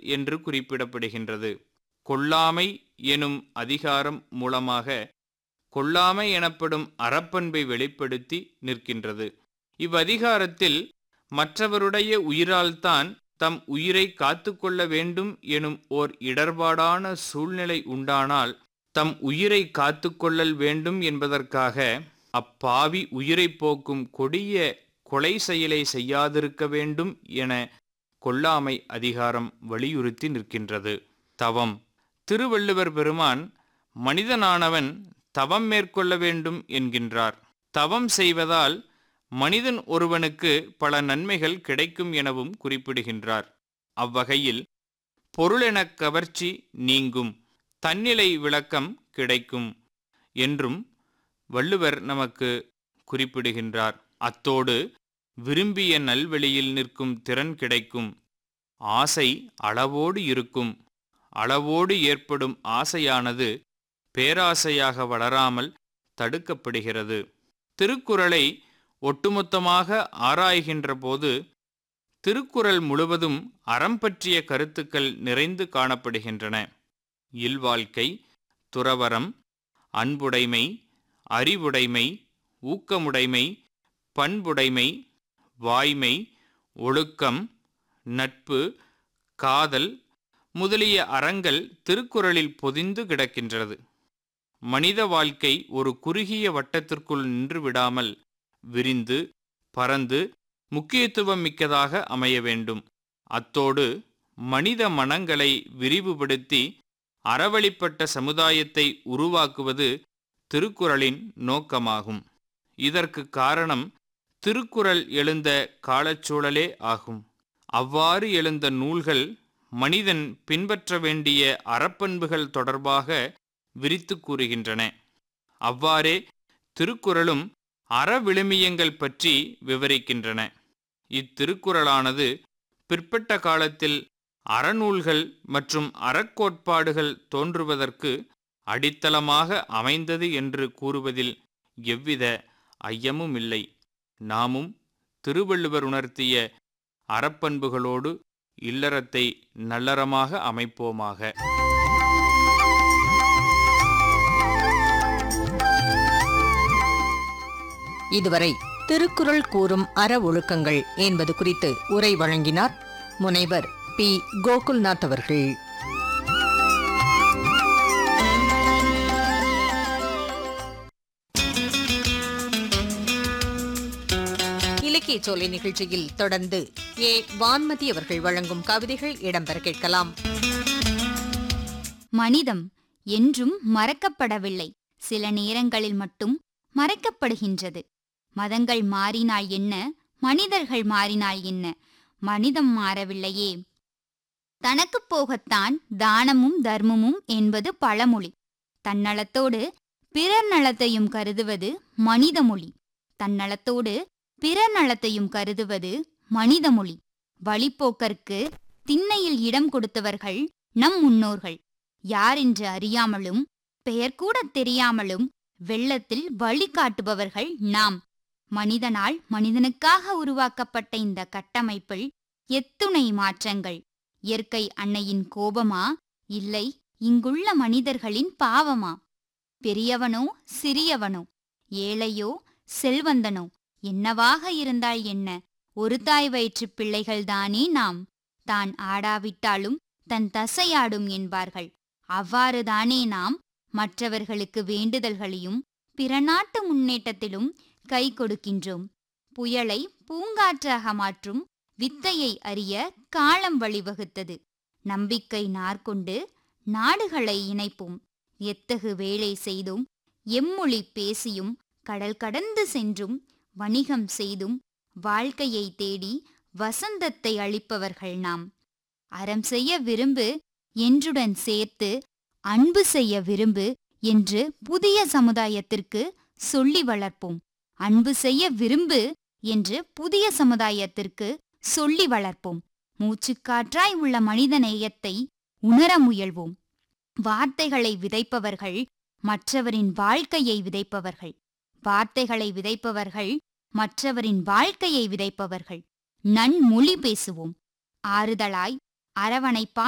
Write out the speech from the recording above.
என்று குறிப்பிடப்படுகின்றது கொல்லாமை எனும் அதிகாரம் மூலமாக கொல்லாமை எனப்படும் அறப்பண்பை வெளிப்படுத்தி நிற்கின்றது இவ்வதிகாரத்தில் மற்றவருடைய உயிரால்தான் தம் உயிரை காத்துக்கொள்ள வேண்டும் எனும் ஓர் இடர்பாடான சூழ்நிலை உண்டானால் தம் உயிரை காத்துக்கொள்ளல் வேண்டும் என்பதற்காக அப்பாவி உயிரை போக்கும் கொடிய கொலை செயலை செய்யாதிருக்க வேண்டும் என கொல்லாமை அதிகாரம் வலியுறுத்தி நிற்கின்றது தவம் திருவள்ளுவர் பெருமான் மனிதனானவன் தவம் மேற்கொள்ள வேண்டும் என்கின்றார் தவம் செய்வதால் மனிதன் ஒருவனுக்கு பல நன்மைகள் கிடைக்கும் எனவும் குறிப்பிடுகின்றார் அவ்வகையில் பொருளெனக் கவர்ச்சி நீங்கும் தன்னிலை விளக்கம் கிடைக்கும் என்றும் வள்ளுவர் நமக்கு குறிப்பிடுகின்றார் அத்தோடு விரும்பிய நல்வெளியில் நிற்கும் திறன் கிடைக்கும் ஆசை அளவோடு இருக்கும் அளவோடு ஏற்படும் ஆசையானது பேராசையாக வளராமல் தடுக்கப்படுகிறது திருக்குறளை ஒட்டுமொத்தமாக ஆராய்கின்ற போது திருக்குறள் முழுவதும் அறம் பற்றிய கருத்துக்கள் நிறைந்து காணப்படுகின்றன இல்வாழ்க்கை துறவரம் அன்புடைமை அறிவுடைமை ஊக்கமுடைமை பண்புடைமை வாய்மை ஒழுக்கம் நட்பு காதல் முதலிய அறங்கள் திருக்குறளில் பொதிந்து கிடக்கின்றது மனித வாழ்க்கை ஒரு குறுகிய வட்டத்திற்குள் நின்று விடாமல் விரிந்து பறந்து முக்கியத்துவம் மிக்கதாக அமைய வேண்டும் அத்தோடு மனித மனங்களை விரிவுபடுத்தி அறவழிப்பட்ட சமுதாயத்தை உருவாக்குவது திருக்குறளின் நோக்கமாகும் இதற்கு காரணம் திருக்குறள் எழுந்த காலச்சூழலே ஆகும் அவ்வாறு எழுந்த நூல்கள் மனிதன் பின்பற்ற வேண்டிய அறப்பண்புகள் தொடர்பாக விரித்து கூறுகின்றன அவ்வாறே திருக்குறளும் அறவிழுமியங்கள் பற்றி விவரிக்கின்றன இத்திருக்குறளானது பிற்பட்ட காலத்தில் அறநூல்கள் மற்றும் அறக்கோட்பாடுகள் தோன்றுவதற்கு அடித்தளமாக அமைந்தது என்று கூறுவதில் எவ்வித ஐயமுமில்லை நாமும் திருவள்ளுவர் உணர்த்திய அறப்பண்புகளோடு இல்லறத்தை நல்லறமாக அமைப்போமாக இதுவரை திருக்குறள் கூறும் அற ஒழுக்கங்கள் என்பது குறித்து உரை வழங்கினார் முனைவர் பி கோகுல்நாத் அவர்கள் இலக்கிய சோலை நிகழ்ச்சியில் தொடர்ந்து ஏ வான்மதி அவர்கள் வழங்கும் கவிதைகள் இடம்பெற கேட்கலாம் மனிதம் என்றும் மறக்கப்படவில்லை சில நேரங்களில் மட்டும் மறைக்கப்படுகின்றது மதங்கள் மாறினால் என்ன மனிதர்கள் மாறினால் என்ன மனிதம் மாறவில்லையே தனக்குப் போகத்தான் தானமும் தர்மமும் என்பது பழமொழி தன்னலத்தோடு பிறர் நலத்தையும் கருதுவது மனித மொழி தன்னலத்தோடு பிறர் நலத்தையும் கருதுவது மனித மொழி வழிப்போக்கற்கு திண்ணையில் இடம் கொடுத்தவர்கள் நம் முன்னோர்கள் யாரென்று அறியாமலும் பெயர் கூட தெரியாமலும் வெள்ளத்தில் வழிகாட்டுபவர்கள் நாம் மனிதனால் மனிதனுக்காக உருவாக்கப்பட்ட இந்த கட்டமைப்பில் எத்துணை மாற்றங்கள் இயற்கை அன்னையின் கோபமா இல்லை இங்குள்ள மனிதர்களின் பாவமா பெரியவனோ சிறியவனோ ஏழையோ செல்வந்தனோ என்னவாக இருந்தால் என்ன ஒரு தாய் வயிற்றுப் பிள்ளைகள்தானே நாம் தான் ஆடாவிட்டாலும் தன் தசையாடும் என்பார்கள் அவ்வாறுதானே நாம் மற்றவர்களுக்கு வேண்டுதல்களையும் பிற நாட்டு முன்னேற்றத்திலும் கை கொடுக்கின்றோம் புயலை பூங்காற்றாக மாற்றும் வித்தையை அறிய காலம் வழிவகுத்தது நம்பிக்கை நார்கொண்டு நாடுகளை இணைப்போம் எத்தகு வேலை செய்தும் எம்மொழி பேசியும் கடல் கடந்து சென்றும் வணிகம் செய்தும் வாழ்க்கையை தேடி வசந்தத்தை அளிப்பவர்கள் நாம் அறம் செய்ய விரும்பு என்றுடன் சேர்த்து அன்பு செய்ய விரும்பு என்று புதிய சமுதாயத்திற்கு சொல்லி வளர்ப்போம் அன்பு செய்ய விரும்பு என்று புதிய சமுதாயத்திற்கு சொல்லி வளர்ப்போம் மூச்சுக்காற்றாய் உள்ள மனித நேயத்தை உணர முயல்வோம் வார்த்தைகளை விதைப்பவர்கள் மற்றவரின் வாழ்க்கையை விதைப்பவர்கள் வார்த்தைகளை விதைப்பவர்கள் மற்றவரின் வாழ்க்கையை விதைப்பவர்கள் நன்மொழி பேசுவோம் ஆறுதலாய் அரவணைப்பாய்